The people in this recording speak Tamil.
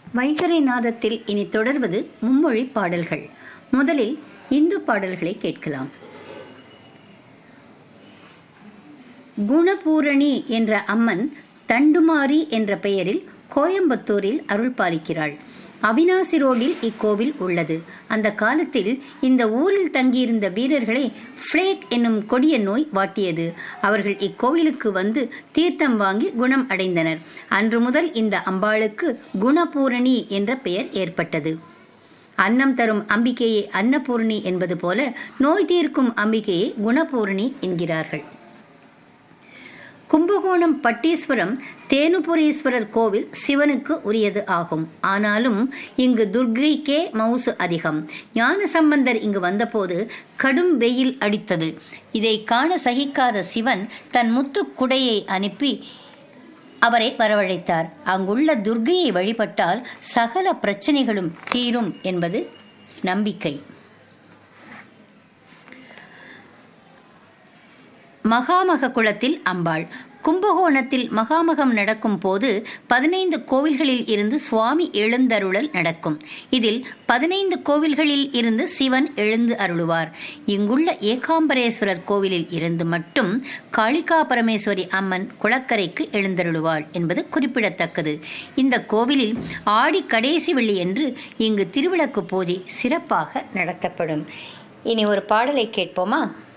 வைகரை நாதத்தில் இனி தொடர்வது மும்மொழி பாடல்கள் முதலில் இந்து பாடல்களை கேட்கலாம் குணபூரணி என்ற அம்மன் தண்டுமாரி என்ற பெயரில் கோயம்புத்தூரில் அருள் பாலிக்கிறாள் அவினாசி ரோடில் இக்கோவில் உள்ளது அந்த காலத்தில் இந்த ஊரில் தங்கியிருந்த வீரர்களை ஃபிளேக் என்னும் கொடிய நோய் வாட்டியது அவர்கள் இக்கோவிலுக்கு வந்து தீர்த்தம் வாங்கி குணம் அடைந்தனர் அன்று முதல் இந்த அம்பாளுக்கு குணபூரணி என்ற பெயர் ஏற்பட்டது அன்னம் தரும் அம்பிகையை அன்னபூரணி என்பது போல நோய் தீர்க்கும் அம்பிகையை குணபூரணி என்கிறார்கள் கும்பகோணம் பட்டீஸ்வரம் தேனுபுரீஸ்வரர் கோவில் சிவனுக்கு உரியது ஆகும் ஆனாலும் இங்கு துர்கைக்கே மவுசு அதிகம் ஞான சம்பந்தர் இங்கு வந்தபோது கடும் வெயில் அடித்தது இதை காண சகிக்காத சிவன் தன் முத்து குடையை அனுப்பி அவரை வரவழைத்தார் அங்குள்ள துர்கையை வழிபட்டால் சகல பிரச்சனைகளும் தீரும் என்பது நம்பிக்கை மகாமக குளத்தில் அம்பாள் கும்பகோணத்தில் மகாமகம் நடக்கும் போது பதினைந்து கோவில்களில் இருந்து சுவாமி எழுந்தருளல் நடக்கும் இதில் பதினைந்து கோவில்களில் இருந்து சிவன் எழுந்து அருளுவார் இங்குள்ள ஏகாம்பரேஸ்வரர் கோவிலில் இருந்து மட்டும் காளிகா பரமேஸ்வரி அம்மன் குளக்கரைக்கு எழுந்தருளுவாள் என்பது குறிப்பிடத்தக்கது இந்த கோவிலில் ஆடி கடைசி வெள்ளி என்று இங்கு திருவிளக்கு பூஜை சிறப்பாக நடத்தப்படும் இனி ஒரு பாடலை கேட்போமா